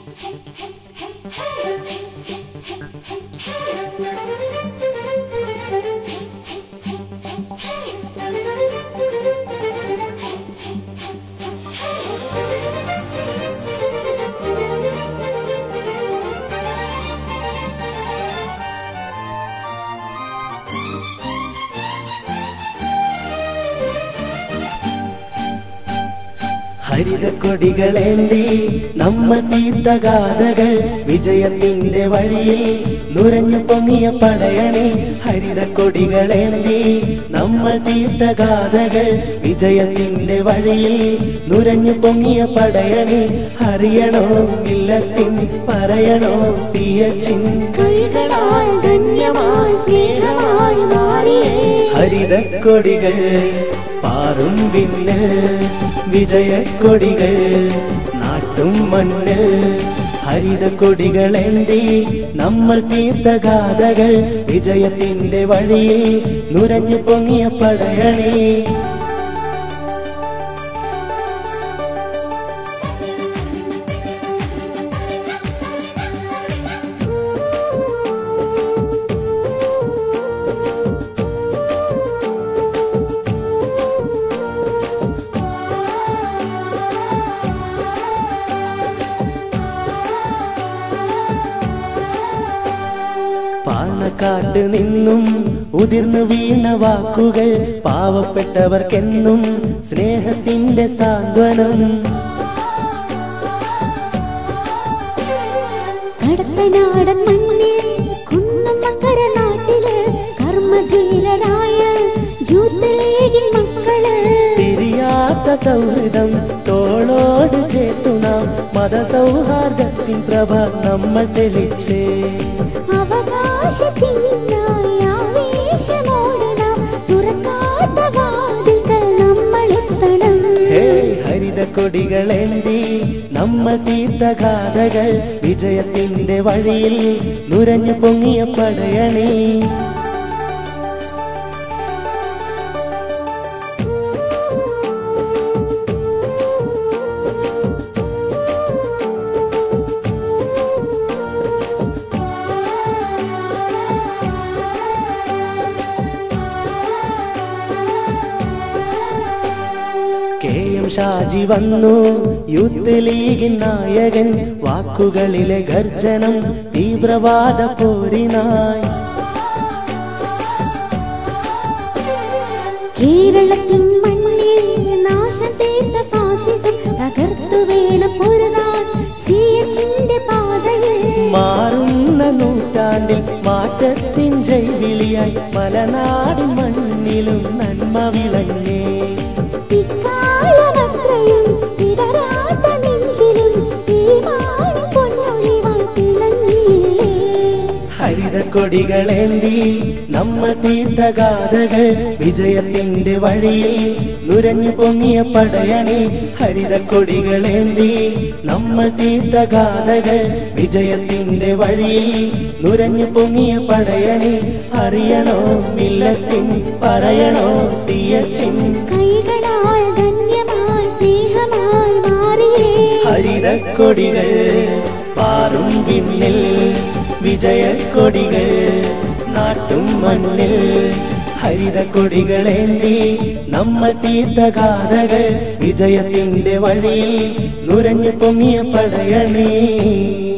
ഹരിതക്കൊടികളേന്തി നമ്മൾ തീർത്ത ഗാഥകൾ വിജയത്തിന്റെ വഴിയിൽ നുരഞ്ഞു പൊങ്ങിയ പടയണി ഹരിതക്കൊടികളേന്തി നമ്മൾ തീർത്ത ഗാഥകൾ വിജയത്തിന്റെ വഴിയിൽ നുരഞ്ഞു പൊങ്ങിയ പടയണി അറിയണോ ഇല്ലത്തിൻ പറയണോ സിയച്ചിൻ കൈകളാൽ ധന്യമായി സ്നേഹമായി മാറിയേ ഹരിതക്കൊടികൾ പാറും പിന്നിൽ വിജയക്കൊടികൾ നാട്ടും മണ്ണിൽ ഹരിതക്കൊടികളേന്തി നമ്മൾ തീർത്ത ഗാഥകൾ വിജയത്തിന്റെ വഴിയിൽ നുരഞ്ഞു പൊങ്ങിയ പടയണി പാണക്കാട്ട് നിന്നും ഉതിർന്നു വീണ വാക്കുകൾ പാവപ്പെട്ടവർക്കെന്നും സ്നേഹത്തിന്റെ സാന്ത്വനം കടത്തനാടൻ മണ്ണിൽ കുന്നം മക്കര നാട്ടില് കർമ്മധീരരായ യൂത്ത് ലീഗിൻ മക്കള് തിരിയാത്ത സൗഹൃദം തോളോട് ചേർത്തു നാം മതസൗഹാർദ്ദത്തിൻ പ്രഭ നമ്മൾ തെളിച്ചേ അവകാശത്തിനായി ആവേശമോടെ നാം തുറക്കാത്ത വാതിൽക്കൽ നമ്മൾ എത്തണം ഹേ ഹരിതക്കൊടികളേന്തി നമ്മൾ തീർത്ത ഗാഥകൾ വിജയത്തിന്റെ വഴിയിൽ നുരഞ്ഞു പൊങ്ങിയ പടയണി കെ എം ഷാജി വന്നു യൂത്ത് ലീഗിൻ നായകൻ വാക്കുകളിലെ ഗർജനം തീവ്രവാദ പോരിനായി കേരളത്തിൻ മണ്ണിൽ നാശം തീർത്ത ഫാസിസം തകർത്തു വേണം പൊരുതാൻ സി എച്ചിന്റെ പാതയിൽ മാറുന്ന നൂറ്റാണ്ടിൽ മാറ്റത്തിൻ ജൈവിളിയായി മലനാടിൻ മണ്ണിലും നന്മ വിളങ്ങേ ഇക്കാലമത്രയും ഇടരാത്ത നെഞ്ചിലും ഈമാനും പൊന്നൊഴിവായി തിളങ്ങിയില്ലേ ഹരിതക്കൊടികളേന്തി നമ്മൾ തീർത്ത ഗാഥകൾ വിജയത്തിന്റെ വഴിയിൽ നുരഞ്ഞു പൊങ്ങിയ പടയണി ഹരിതക്കൊടികളേന്തി നമ്മൾ തീർത്ത ഗാഥകൾ വിജയത്തിന്റെ വഴിയിൽ നുരഞ്ഞു പൊങ്ങിയ പടയണി അറിയണോ മില്ലത്തിൻ പറയണോ സിയച്ചിൻ കൈകളാൽ ധന്യമായി സ്നേഹമായി മാറിയേ ഹരിതക്കൊടികൾ പാറും പിന്നിൽ വിജയക്കൊടികൾ നാട്ടും മണ്ണിൽ ഹരിതക്കൊടികളേന്തി നമ്മൾ തീർത്ത ഗാഥകൾ വിജയത്തിന്റെ വഴിയിൽ നുരഞ്ഞു പൊങ്ങിയ പടയണി